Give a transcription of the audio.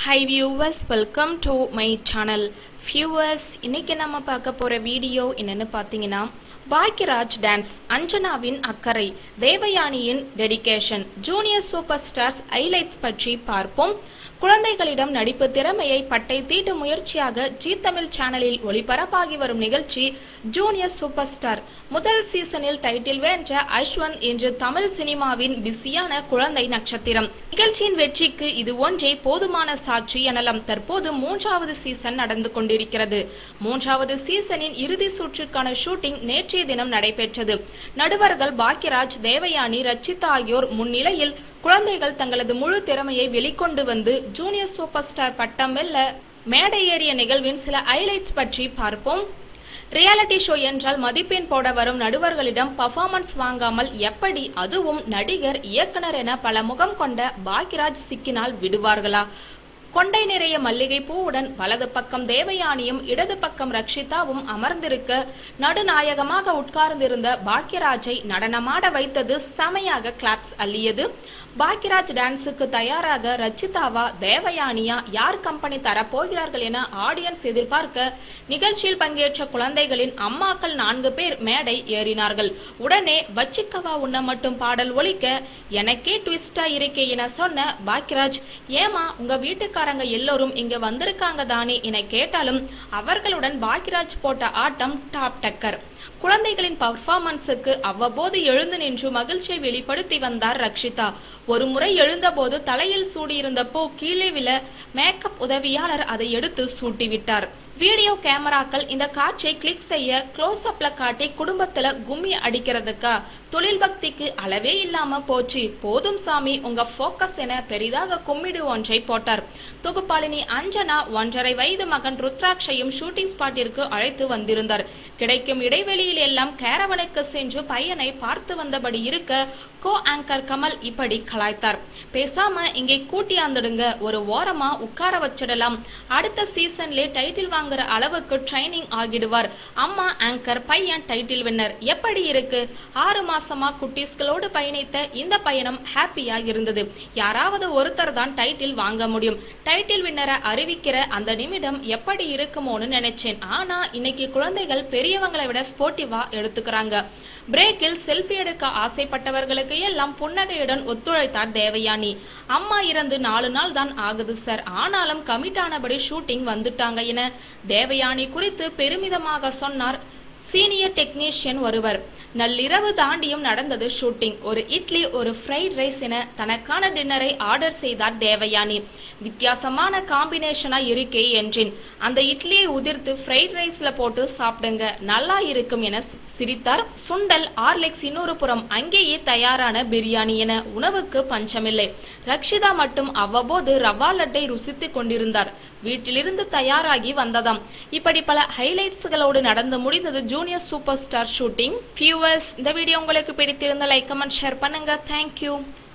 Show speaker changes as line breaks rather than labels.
high viewers welcome to my channel viewers இன்னைக்கு நம்ம பார்க்க போற வீடியோ என்னன்னு பார்த்தீங்கன்னா பாக்யராஜ் டான்ஸ் அஞ்சனாவின் அக்கறை தேவயானியின் dedication junior super stars highlights பற்றி பார்ப்போம் குழந்தைகளிடம் நடிப்பு திறமையை பட்டை தீட்டு முயற்சியாக ஜி தமிழ் சேனலில் ஒளிபரப்பாகி வரும் நிகழ்ச்சி ஜூனியர் சூப்பர் ஸ்டார் முதல் சீசனில் டைட்டில் வென்ற அஸ்வந்த் இன்று தமிழ் சினிமாவின் பிஸியான குழந்தை நட்சத்திரம் நிகழ்ச்சியின் வெற்றிக்கு இது ஒன்றே போதுமான சாட்சி எனலாம் தற்போது மூன்றாவது சீசன் நடந்து கொண்டிருக்கிறது மூன்றாவது சீசனின் இறுதி சுற்றுக்கான ஷூட்டிங் நேற்றைய தினம் நடைபெற்றது நடுவர்கள் பாக்யராஜ் தேவயானி ரச்சிதா ஆகியோர் முன்னிலையில் குழந்தைகள் தங்களது முழு திறமையை வெளிக்கொண்டு வந்து ஜூனியர் சூப்பர் ஸ்டார் பட்டம் வெல்ல மேடை ஏறிய நிகழ்வின் சில ஹைலைட்ஸ் பற்றி பார்ப்போம் ரியாலிட்டி ஷோ என்றால் மதிப்பெண் போட வரும் நடுவர்களிடம் பர்ஃபார்மன்ஸ் வாங்காமல் எப்படி அதுவும் நடிகர் இயக்குனர் என பல முகம் கொண்ட பாக்யராஜ் சிக்கினால் விடுவார்களா கொண்டை நிறைய மல்லிகை பூவுடன் வலது பக்கம் தேவயானியும் இடது பக்கம் ரக்ஷிதாவும் அமர்ந்திருக்க நடுநாயகமாக உட்கார்ந்திருந்த பாக்யராஜை நடனமாட வைத்தது செமையாக கிளாப்ஸ் அள்ளியது பாக்யராஜ் டான்ஸுக்கு தயாராக ரச்சிதாவா தேவயானியா யார் கம்பெனி தரப்போகிறார்கள் என ஆடியன்ஸ் எதிர்பார்க்க நிகழ்ச்சியில் பங்கேற்ற குழந்தைகளின் அம்மாக்கள் நான்கு பேர் மேடை ஏறினார்கள் உடனே வச்சிக்கவா உன்ன மட்டும் பாடல் ஒலிக்க எனக்கே ட்விஸ்டா இருக்கே என சொன்ன பாக்யராஜ் ஏமா உங்க வீட்டுக்காரங்க எல்லோரும் இங்க வந்திருக்காங்க தானே என கேட்டாலும் அவர்களுடன் பாக்யராஜ் போட்ட ஆட்டம் டாப் டக்கர் குழந்தைகளின் பர்ஃபார்மன்ஸுக்கு அவ்வப்போது எழுந்து நின்று மகிழ்ச்சியை வெளிப்படுத்தி வந்தார் ரக்ஷிதா ஒரு முறை எழுந்தபோது தலையில் சூடியிருந்த பூ கீழே விழ மேக்கப் உதவியாளர் அதை எடுத்து சூட்டிவிட்டார் வீடியோ கேமராக்கள் இந்த காட்சியை கிளிக் செய்ய க்ளோஸ் அப்ல காட்டி குடும்பத்துல கும்மி அடிக்கிறதுக்கா தொழில் பக்திக்கு அளவே இல்லாம போச்சு போதும் சாமி உங்க போக்கஸ் என பெரிதாக கும்மிடு ஒன்றை போட்டார் தொகுப்பாளினி அஞ்சனா ஒன்றரை வயது மகன் ருத்ராட்சையும் ஷூட்டிங் ஸ்பாட்டிற்கு அழைத்து வந்திருந்தார் கிடைக்கும் இடைவெளியில் எல்லாம் கேரவனுக்கு சென்று பையனை பார்த்து வந்தபடி இருக்க கோ ஆங்கர் கமல் இப்படி கலாய்த்தார் பேசாம இங்கே கூட்டியாந்துடுங்க ஒரு ஓரமா உட்கார வச்சிடலாம் அடுத்த சீசன்ல டைட்டில் வாங்குற அளவுக்கு ட்ரைனிங் ஆகிடுவார் அம்மா ஆங்கர் பையன் டைட்டில் வின்னர் எப்படி இருக்கு ஆறு மாசமா குட்டீஸ்களோடு பயணித்த இந்த பயணம் ஹாப்பியா இருந்தது யாராவது ஒருத்தர் தான் டைட்டில் வாங்க முடியும் டைட்டில் வின்னரை அறிவிக்கிற அந்த நிமிடம் எப்படி இருக்குமோன்னு நினைச்சேன் ஆனா இன்னைக்கு குழந்தைகள் பெரியவங்களை விட ஸ்போர்ட்டிவா எடுத்துக்கிறாங்க பிரேக்கில் செல்ஃபி எடுக்க ஆசைப்பட்டவர்களுக்கு எல்லாம் புன்னகையுடன் ஒத்துழைத்தார் தேவயானி அம்மா இறந்து நாலு நாள் தான் ஆகுது சார் ஆனாலும் கமிட் ஆனபடி ஷூட்டிங் வந்துட்டாங்க என தேவயானி குறித்து பெருமிதமாக சொன்னார் சீனியர் டெக்னீஷியன் ஒருவர் நள்ளிரவு தாண்டியும் நடந்தது ஷூட்டிங் ஒரு இட்லி ஒரு ஃப்ரைட் ரைஸ் என தனக்கான டின்னரை ஆர்டர் செய்தார் தேவயானி வித்தியாசமான காம்பினேஷனா இருக்கே என்றேன் அந்த இட்லியை உதிர்த்து ஃப்ரைட் ரைஸ்ல போட்டு சாப்பிடுங்க நல்லா இருக்கும் என சிரித்தார் சுண்டல் ஆர்லெக்ஸ் இன்னொரு புறம் அங்கேயே தயாரான பிரியாணி என உணவுக்கு பஞ்சமில்லை ரக்ஷிதா மட்டும் அவ்வப்போது ரவா லட்டை ருசித்துக் கொண்டிருந்தார் வீட்டிலிருந்து தயாராகி வந்ததாம் இப்படி பல ஹைலைட்ஸ்களோடு நடந்து முடிந்தது junior super star shooting viewers இந்த வீடியோ உங்களுக்கு பிடித்திருந்த லைக் கமெண்ட் ஷேர் பண்ணுங்க தேங்க்யூ